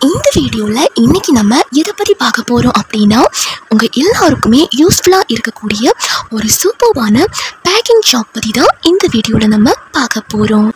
இந்த வீடியோவில் இன்னைக்கு நம்ம எதை பற்றி பார்க்க போகிறோம் அப்படின்னா உங்கள் எல்லாருக்குமே யூஸ்ஃபுல்லாக இருக்கக்கூடிய ஒரு சூப்பர்வான பேக்கிங் ஷாப் பற்றி தான் இந்த வீடியோவில் நம்ம பார்க்க போகிறோம்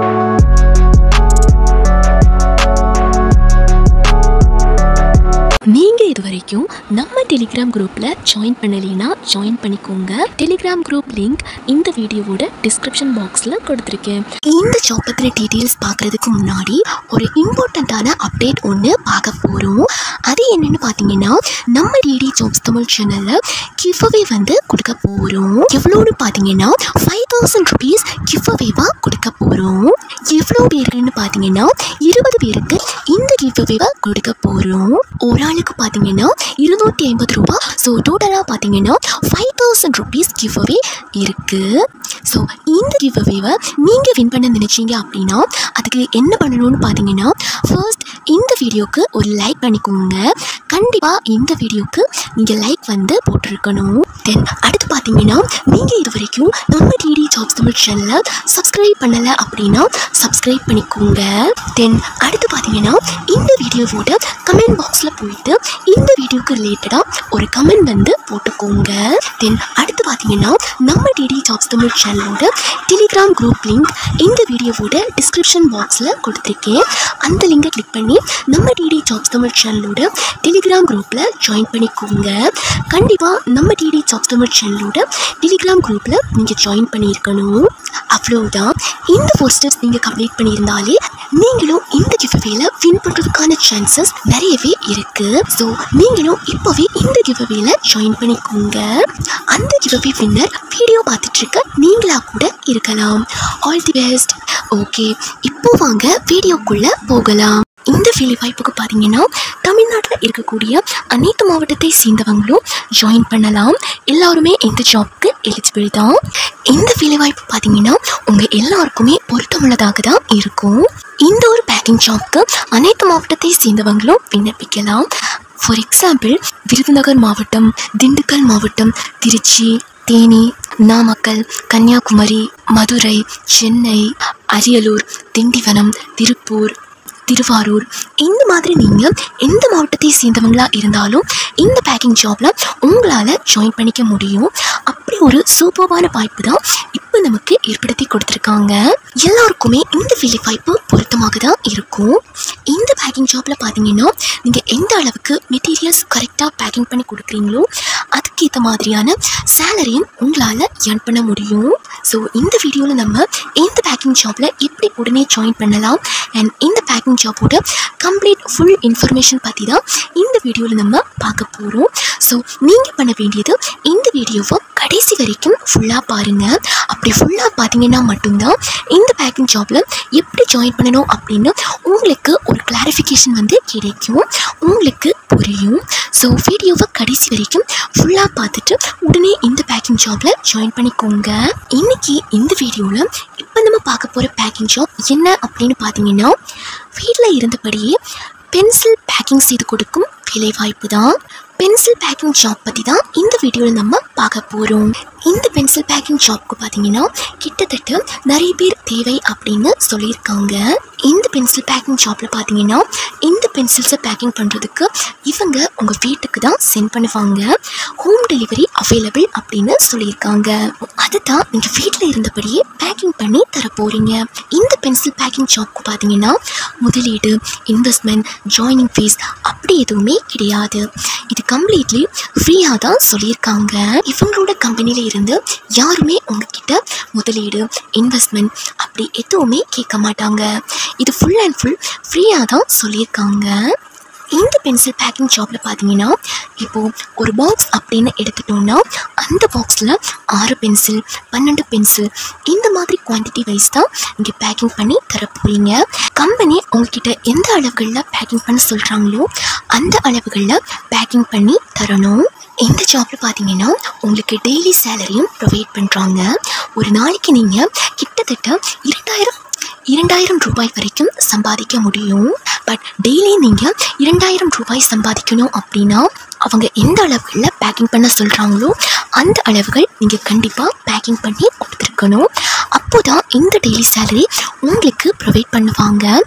நீங்கள் இது வரைக்கும் நம்ம டெலிகிராம் குரூப்பில் ஜாயின் பண்ணலைன்னா ஜாயின் பண்ணிக்கோங்க டெலிகிராம் குரூப் லிங்க் இந்த வீடியோவோட டிஸ்கிரிப்ஷன் பாக்ஸில் கொடுத்துருக்கேன் இந்த ஜாப் பற்றின டீட்டெயில்ஸ் பார்க்குறதுக்கு முன்னாடி ஒரு இம்பார்ட்டண்ட்டான அப்டேட் ஒன்று பார்க்க போகிறோம் அது என்னென்னு பார்த்தீங்கன்னா நம்ம டிடி ஜாப்ஸ் தமிழ் சேனலில் கிஃப்அவே வந்து கொடுக்க போகிறோம் எவ்வளோன்னு பார்த்தீங்கன்னா ஃபைவ் தௌசண்ட் ருபீஸ் கிஃப்அவேவாக கொடுக்க போகிறோம் எவ்வளோ பேருக்குன்னு பார்த்தீங்கன்னா இருபது பேருக்கு இந்த கிஃப்அவேவை கொடுக்க போகிறோம் ஒரு ஆளுக்கு பார்த்தீங்கன்னா இருநூற்றி ஐம்பது ரூபா ஸோ டோட்டலாக பார்த்தீங்கன்னா ஃபைவ் தௌசண்ட் ருபீஸ் கிஃப்அவே இருக்குது ஸோ இந்த கிவ்அவேவை நீங்கள் வின் பண்ண நினைச்சீங்க அப்படின்னா அதுக்கு என்ன பண்ணணும்னு பார்த்தீங்கன்னா ஃபர்ஸ்ட் இந்த வீடியோக்கு ஒரு லைக் பண்ணிக்கோங்க கண்டிப்பாக இந்த வீடியோக்கு நீங்கள் லைக் வந்து போட்டிருக்கணும் தென் அடுத்து பார்த்தீங்கன்னா நீங்கள் இது வரைக்கும் நம்ம டிடி ஜாப்ஸ் தமிழ் சேனலை சப்ஸ்கிரைப் பண்ணலை அப்படின்னா சப்ஸ்கிரைப் பண்ணிக்கோங்க தென் அடுத்து பார்த்தீங்கன்னா இந்த வீடியோவோட கமெண்ட் பாக்ஸில் போயிட்டு இந்த வீடியோக்கு ரிலேட்டடாக ஒரு கமெண்ட் வந்து போட்டுக்கோங்க தென் அடுத்து பார்த்தீங்கன்னா நம்ம டிடி ஜாப்ஸ் தமிழ் சேனலோட டெலிகிராம் குரூப் லிங்க் இந்த வீடியோவோட டிஸ்கிரிப்ஷன் பாக்ஸில் கொடுத்துருக்கேன் அந்த லிங்கை கிளிக் பண்ணி நம்ம டிடி ஜாப்ஸ் தமிழ் சேனலோட டெலிகிராம் குரூப்பில் ஜாயின் பண்ணிக்கோங்க கண்டிப்பாக நம்ம டிடி ஜாப்ஸ் தமிழ் சேனலோட டெலிகிராம் குரூப்பில் நீங்கள் ஜாயின் பண்ணியிருக்கணும் அவ்வளோதான் இந்த ஃபோர் ஸ்டெப்ஸ் நீங்கள் கம்ப்ளீட் பண்ணியிருந்தாலே நீங்களும் இந்த கிவ்அவேல வின் பண்ணுறதுக்கான சான்சஸ் நிறையவே இருக்குது ஸோ நீங்களும் இப்போவே இந்த கிவ்அவேல ஜாயின் பண்ணிக்கோங்க அந்த கிவ்அவே வின்னர் வீடியோ பார்த்துட்டு இருக்க நீங்களா கூட இருக்கலாம் ஆல் தி பெஸ்ட் ஓகே இப்போ வாங்க வீடியோக்குள்ளே போகலாம் இந்த வேலை வாய்ப்புக்கு பார்த்தீங்கன்னா தமிழ்நாட்டில் இருக்கக்கூடிய அனைத்து மாவட்டத்தை சேர்ந்தவங்களும் ஜாயின் பண்ணலாம் எல்லாருமே இந்த ஜாப்க்கு எலிஜிபிள் தான் இந்த வேலை வாய்ப்பு பார்த்தீங்கன்னா உங்கள் எல்லாருக்குமே பொருத்தமுள்ளதாக தான் இருக்கும் இந்த ஒரு பேக்கிங் ஜாப்க்கு அனைத்து மாவட்டத்தை சேர்ந்தவங்களும் விண்ணப்பிக்கலாம் ஃபார் எக்ஸாம்பிள் விருதுநகர் மாவட்டம் திண்டுக்கல் மாவட்டம் திருச்சி தேனி நாமக்கல் கன்னியாகுமரி மதுரை சென்னை அரியலூர் திண்டிவனம் திருப்பூர் திருவாரூர் இந்த மாதிரி நீங்கள் எந்த மாவட்டத்தை சேர்ந்தவங்களா இருந்தாலும் இந்த பேக்கிங் ஜாப்ல உங்களால் ஜாயின் பண்ணிக்க முடியும் அப்படி ஒரு சூப்பர்வான வாய்ப்பு தான் இப்போ நமக்கு ஏற்படுத்தி கொடுத்துருக்காங்க எல்லாருக்குமே இந்த வேலை வாய்ப்பு பொருத்தமாக தான் இருக்கும் இந்த பேக்கிங் ஜாப்ல பார்த்தீங்கன்னா நீங்கள் எந்த அளவுக்கு மெட்டீரியல்ஸ் கரெக்டாக பேக்கிங் பண்ணி கொடுக்குறீங்களோ அதுக்கேற்ற மாதிரியான சேலரியும் உங்களால் ஏர்ன் பண்ண முடியும் ஸோ இந்த வீடியோவில் நம்ம இந்த பேக்கிங் ஜாப்ல எப்படி உடனே ஜாயின் பண்ணலாம் அண்ட் இந்த பேக்கிங் ஜாபோட கம்ப்ளீட் ஃபுல் இன்ஃபர்மேஷன் பற்றி தான் இந்த வீடியோவில் நம்ம பார்க்க போகிறோம் ஸோ நீங்கள் பண்ண வேண்டியது இந்த வீடியோவை கடைசி வரைக்கும் ஃபுல்லாக பாருங்கள் அப்படி ஃபுல்லாக பார்த்தீங்கன்னா மட்டும்தான் இந்த பேக்கிங் ஜாப்பில் எப்படி ஜாயின் பண்ணணும் அப்படின்னு உங்களுக்கு ஒரு கிளாரிஃபிகேஷன் வந்து கிடைக்கும் உங்களுக்கு புரியும் ஸோ வீடியோவை கடைசி வரைக்கும் ஃபுல்லாக பார்த்துட்டு உடனே இந்த பேக்கிங் ஜாப்பில் ஜாயின் பண்ணிக்கோங்க இன்னைக்கு இந்த வீடியோவில் இப்போ நம்ம பார்க்க போகிற பேக்கிங் ஜாப் என்ன அப்படின்னு பார்த்தீங்கன்னா வீட்டில் இருந்தபடியே பென்சில் பேக்கிங் செய்து கொடுக்கும் வேலைவாய்ப்பு தான் பென்சில் பேக்கிங் ஜாப் பற்றி தான் இந்த வீடியோவில் நம்ம பார்க்க போகிறோம் இந்த பென்சில் பேக்கிங் ஜாப்க்கு பார்த்தீங்கன்னா கிட்டத்தட்ட நிறைய பேர் தேவை அப்படின்னு சொல்லியிருக்காங்க இந்த பென்சில் பேக்கிங் ஜாப்பில் பார்த்தீங்கன்னா இந்த பென்சில்ஸை பேக்கிங் பண்ணுறதுக்கு இவங்க உங்கள் வீட்டுக்கு தான் சென்ட் பண்ணுவாங்க ஹோம் டெலிவரி அவைலபிள் அப்படின்னு சொல்லியிருக்காங்க அதை தான் நீங்கள் வீட்டில் இருந்தபடியே பேக்கிங் பண்ணி தர போகிறீங்க இந்த பென்சில் பேக்கிங் ஜாப்க்கு பார்த்தீங்கன்னா முதலீடு இன்வெஸ்ட்மெண்ட் ஜாயினிங் ஃபீஸ் அப்படி எதுவுமே கிடையாது இது கம்ப்ளீட்லி ஃப்ரீயாக தான் சொல்லியிருக்காங்க இவங்களோட கம்பெனியில் இருந்து யாருமே உங்ககிட்ட முதலீடு இன்வெஸ்ட்மெண்ட் அப்படி எதுவுமே கேட்க மாட்டாங்க இது ஃபுல் அண்ட் ஃபுல் ஃப்ரீயாக தான் சொல்லியிருக்காங்க இந்த பென்சில் பேக்கிங் ஜாப்பில் பார்த்தீங்கன்னா இப்போது ஒரு பாக்ஸ் அப்படின்னு எடுத்துட்டோம்னா அந்த பாக்ஸில் ஆறு பென்சில் பன்னெண்டு பென்சில் இந்த மாதிரி குவான்டிட்டி வைஸ் தான் இங்கே பேக்கிங் பண்ணி தர போகிறீங்க கம்பெனி உங்ககிட்ட எந்த அளவுகளில் பேக்கிங் பண்ண சொல்கிறாங்களோ அந்த அளவுகளில் பேக்கிங் பண்ணி தரணும் இந்த ஜாப்பில் பார்த்தீங்கன்னா உங்களுக்கு டெய்லி சேலரியும் ப்ரொவைட் பண்ணுறாங்க ஒரு நாளைக்கு நீங்கள் கிட்டத்தட்ட இரண்டாயிரம் இரண்டாயிரம் ரூபாய் வரைக்கும் சம்பாதிக்க முடியும் பட் டெய்லி நீங்கள் இரண்டாயிரம் ரூபாய் சம்பாதிக்கணும் அப்படின்னா அவங்க எந்த அளவுகளில் பேக்கிங் பண்ண சொல்கிறாங்களோ அந்த அளவுகள் நீங்கள் கண்டிப்பாக பேக்கிங் பண்ணி கொடுத்துருக்கணும் அப்போ தான் இந்த டெய்லி சேலரி உங்களுக்கு ப்ரொவைட் பண்ணுவாங்க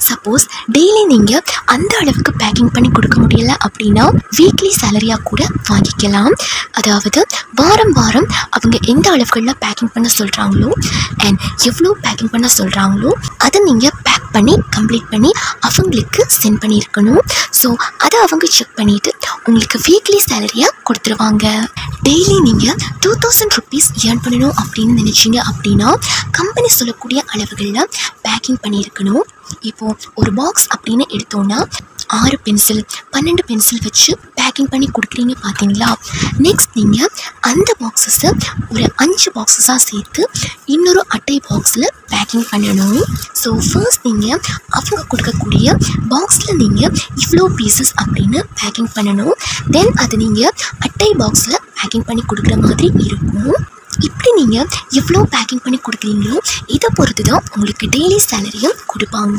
சப்போஸ் டெய்லி நீங்கள் அந்த அளவுக்கு பேக்கிங் பண்ணி கொடுக்க முடியல அப்படின்னா வீக்லி சேலரியாக கூட வாங்கிக்கலாம் அதாவது வாரம் வாரம் அவங்க எந்த அளவுகளில் பேக்கிங் பண்ண சொல்கிறாங்களோ அண்ட் எவ்வளோ பேக்கிங் பண்ண சொல்கிறாங்களோ அதை நீங்கள் பேக் பண்ணி கம்ப்ளீட் பண்ணி அவங்களுக்கு சென்ட் பண்ணியிருக்கணும் ஸோ அதை அவங்க செக் பண்ணிவிட்டு உங்களுக்கு வீக்லி சேலரியாக கொடுத்துருவாங்க டெய்லி நீங்கள் டூ தௌசண்ட் ருபீஸ் ஏர்ன் பண்ணணும் அப்படின்னு நினச்சிங்க அப்படின்னா கம்பெனி சொல்லக்கூடிய அளவுகளில் பேக்கிங் பண்ணியிருக்கணும் இப்போது ஒரு பாக்ஸ் அப்படின்னு எடுத்தோன்னா ஆறு பென்சில் பன்னெண்டு பென்சில் வச்சு பேக்கிங் பண்ணி கொடுக்குறீங்க பார்த்தீங்களா நெக்ஸ்ட் நீங்கள் அந்த பாக்ஸஸை ஒரு அஞ்சு பாக்ஸஸாக சேர்த்து இன்னொரு அட்டை பாக்ஸில் பேக்கிங் பண்ணணும் ஸோ ஃபர்ஸ்ட் நீங்கள் அவங்க கொடுக்கக்கூடிய பாக்ஸில் நீங்கள் இவ்வளோ பீசஸ் அப்படின்னு பேக்கிங் பண்ணணும் தென் அது நீங்கள் அட்டை பாக்ஸில் பேக்கிங் பண்ணி கொடுக்குற மாதிரி இருக்கும் இப்படி நீங்கள் எவ்வளோ பேக்கிங் பண்ணி கொடுக்குறீங்களோ இதை பொறுத்து தான் உங்களுக்கு டெய்லி சேலரியும் கொடுப்பாங்க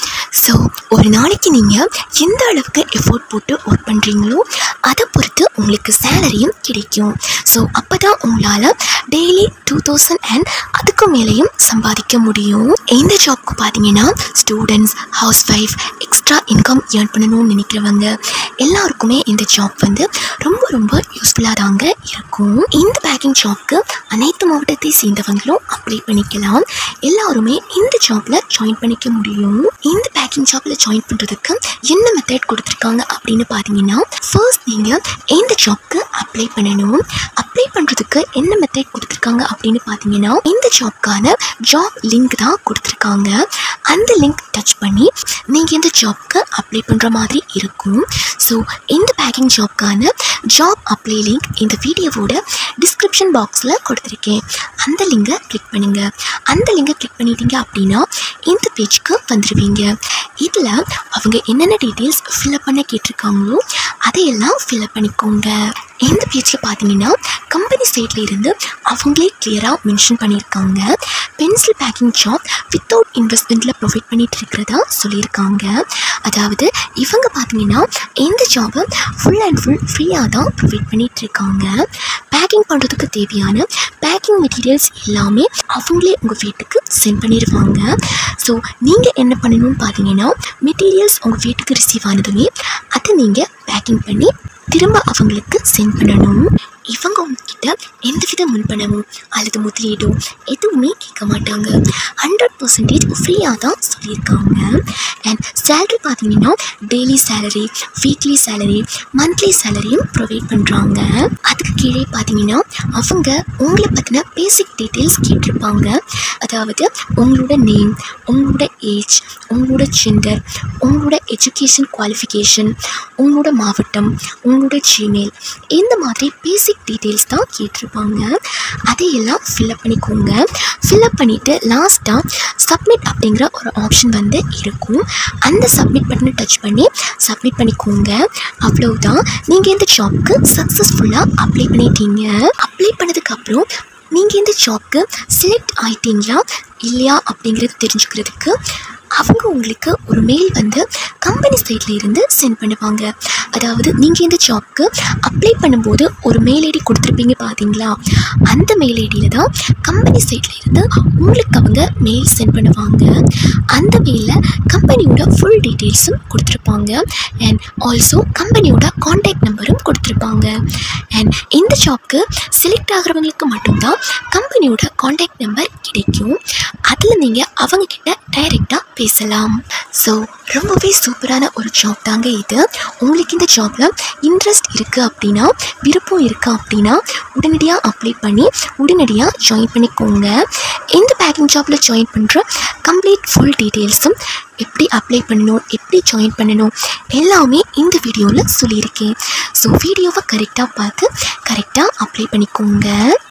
ஸோ ஒரு நாளைக்கு நீங்கள் எந்த அளவுக்கு எஃபோர்ட் போட்டு ஒர்க் பண்ணுறீங்களோ அதை பொறுத்து உங்களுக்கு சேலரியும் கிடைக்கும் ஸோ அப்போ தான் உங்களால் டெய்லி டூ தௌசண்ட் அண்ட் அதுக்கு மேலேயும் சம்பாதிக்க முடியும் இந்த ஜாப்க்கு பார்த்தீங்கன்னா students housewife extra income earn பண்ணணும்னு நினைக்கிறவங்க எல்லாருக்குமே இந்த ஜாப் வந்து ரொம்ப ரொம்ப யூஸ்ஃபுல்லாக தாங்க இருக்கும் இந்த பேக்கிங் ஜாப்க்கு அனைத்து மாவட்டத்தை சேர்ந்தவங்களும் அப்ளை பண்ணிக்கலாம் எல்லாருமே இந்த ஜாப்பில் ஜாயின் பண்ணிக்க முடியும் இந்த பேக்கிங் ஜாப்பில் ஜாயின் பண்ணுறதுக்கு என்ன மெத்தட் கொடுத்துருக்காங்க அப்படின்னு பார்த்தீங்கன்னா ஃபர்ஸ்ட் நீங்கள் இந்த ஜாப்க்கு அப்ளை பண்ணணும் அப்ளை பண்ணுறதுக்கு என்ன மெத்தட் கொடுத்துருக்காங்க அப்படின்னு பார்த்தீங்கன்னா இந்த ஜாப்க்கான ஜாப் லிங்க் தான் கொடுத்துருக்காங்க அந்த லிங்க் டச் பண்ணி நீங்கள் இந்த ஜாப்க்கு அப்ளை பண்ணுற மாதிரி இருக்கும் ஸோ இந்த பேக்கிங் ஜாப்க்கான ஜாப் அப்ளை லிங்க் இந்த வீடியோவோட டிஸ்கிரிப்ஷன் பாக்ஸில் கொடுத்துருக்கேன் அந்த லிங்கை கிளிக் பண்ணுங்கள் அந்த லிங்கை கிளிக் பண்ணிட்டீங்க அப்படின்னா இந்த பேஜ்க்கு வந்துடுவீங்க இதில் அவங்க என்னென்ன டீட்டெயில்ஸ் ஃபில்அப் பண்ண கேட்டிருக்காங்களோ அதையெல்லாம் ஃபில்அப் பண்ணிக்கோங்க இந்த பேஜில் பார்த்தீங்கன்னா கம்பெனி சைட்ல இருந்து அவங்களே கிளியராக மென்ஷன் பண்ணியிருக்காங்க பென்சில் பேக்கிங் ஜாப் வித்தவுட் இன்வெஸ்ட்மெண்ட்டில் ப்ரொவைட் பண்ணிட்டு இருக்கிறதா சொல்லியிருக்காங்க அதாவது இவங்க பார்த்தீங்கன்னா இந்த ஜாபை ஃபுல் அண்ட் ஃபுல் ஃப்ரீயாக தான் ப்ரொவைட் பண்ணிட்டு இருக்காங்க பேக்கிங் பண்ணுறதுக்கு தேவையான பேக்கிங் மெட்டீரியல்ஸ் எல்லாமே அவங்களே உங்கள் வீட்டுக்கு சென்ட் பண்ணிடுவாங்க ஸோ நீங்கள் என்ன பண்ணணும்னு பார்த்தீங்கன்னா மெட்டீரியல்ஸ் உங்கள் வீட்டுக்கு ரிசீவ் ஆனதுமே அதை நீங்கள் பேக்கிங் பண்ணி திரும்ப அவங்களுக்கு சென்ட் பண்ணணும் இவங்க உங்ககிட்ட எந்தவித முன்பணமோ அல்லது முதலீடோ எதுவுமே கேட்க மாட்டாங்க ஹண்ட்ரட் பர்சன்டேஜ் ஃப்ரீயாக தான் சொல்லியிருக்காங்க அண்ட் சேலரி பார்த்தீங்கன்னா daily salary weekly salary monthly சேலரியும் ப்ரொவைட் பண்ணுறாங்க அதுக்கு கீழே பார்த்தீங்கன்னா அவங்க உங்களை பற்றின பேசிக் டீட்டெயில்ஸ் கேட்டிருப்பாங்க அதாவது உங்களோட நேம் உங்களோட ஏஜ் உங்களோட ஜெண்டர் உங்களோட எஜுகேஷன் குவாலிஃபிகேஷன் உங்களோட மாவட்டம் உங்களோட ஜிமெயில் இந்த மாதிரி பேசிக் டீட்டெயில்ஸ் தான் கேட்டிருப்பாங்க அதையெல்லாம் ஃபில்அப் பண்ணிக்கோங்க ஃபில்அப் பண்ணிவிட்டு லாஸ்ட்டாக சப்மிட் அப்படிங்கிற ஒரு ஆப்ஷன் வந்து இருக்கும் அந்த சப்மிட் பட்டனை டச் பண்ணி சப்மிட் பண்ணிக்கோங்க அவ்வளவுதான் நீங்கள் இந்த ஜாப்க்கு சக்ஸஸ்ஃபுல்லாக அப்ளை பண்ணிட்டீங்க அப்ளை பண்ணதுக்கப்புறம் நீங்கள் இந்த ஜாப்க்கு செலக்ட் ஆயிட்டீங்களா இல்லையா அப்படிங்கிறது தெரிஞ்சுக்கிறதுக்கு அவங்க உங்களுக்கு ஒரு மெயில் வந்து கம்பெனி சைட்ல இருந்து சென்ட் பண்ணுவாங்க அதாவது நீங்கள் இந்த ஜாப்க்கு அப்ளை பண்ணும்போது ஒரு மெயில் ஐடி கொடுத்துருப்பீங்க பார்த்தீங்களா அந்த மெயில் ஐடியில் தான் கம்பெனி சைட்ல இருந்து உங்களுக்கு அவங்க மெயில் சென்ட் பண்ணுவாங்க அந்த மெயிலில் கம்பெனியோட ஃபுல் டீட்டெயில்ஸும் கொடுத்துருப்பாங்க அண்ட் ஆல்சோ கம்பெனியோட காண்டாக்ட் நம்பரும் கொடுத்துருப்பாங்க அண்ட் இந்த ஜாப்க்கு செலக்ட் ஆகிறவங்களுக்கு மட்டும்தான் கம்பெனியோட காண்டாக்ட் நம்பர் கிடைக்கும் அதில் நீங்கள் அவங்கக்கிட்ட டைரெக்டாக பேசலாம் ஸோ ரொம்பவே சூப்பரான ஒரு ஜாப் தாங்க இது உங்களுக்கு இந்த ஜாப்பில் இன்ட்ரெஸ்ட் இருக்குது அப்படின்னா விருப்பம் இருக்குது அப்படின்னா உடனடியாக அப்ளை பண்ணி உடனடியாக ஜாயின் பண்ணிக்கோங்க இந்த பேக்கிங் ஜாப்பில் ஜாயின் பண்ணுற கம்ப்ளீட் ஃபுல் டீட்டெயில்ஸும் எப்படி அப்ளை பண்ணணும் எப்படி ஜாயின் பண்ணணும் எல்லாமே இந்த வீடியோவில் சொல்லியிருக்கேன் ஸோ வீடியோவை கரெக்டாக பார்த்து கரெக்டாக அப்ளை பண்ணிக்கோங்க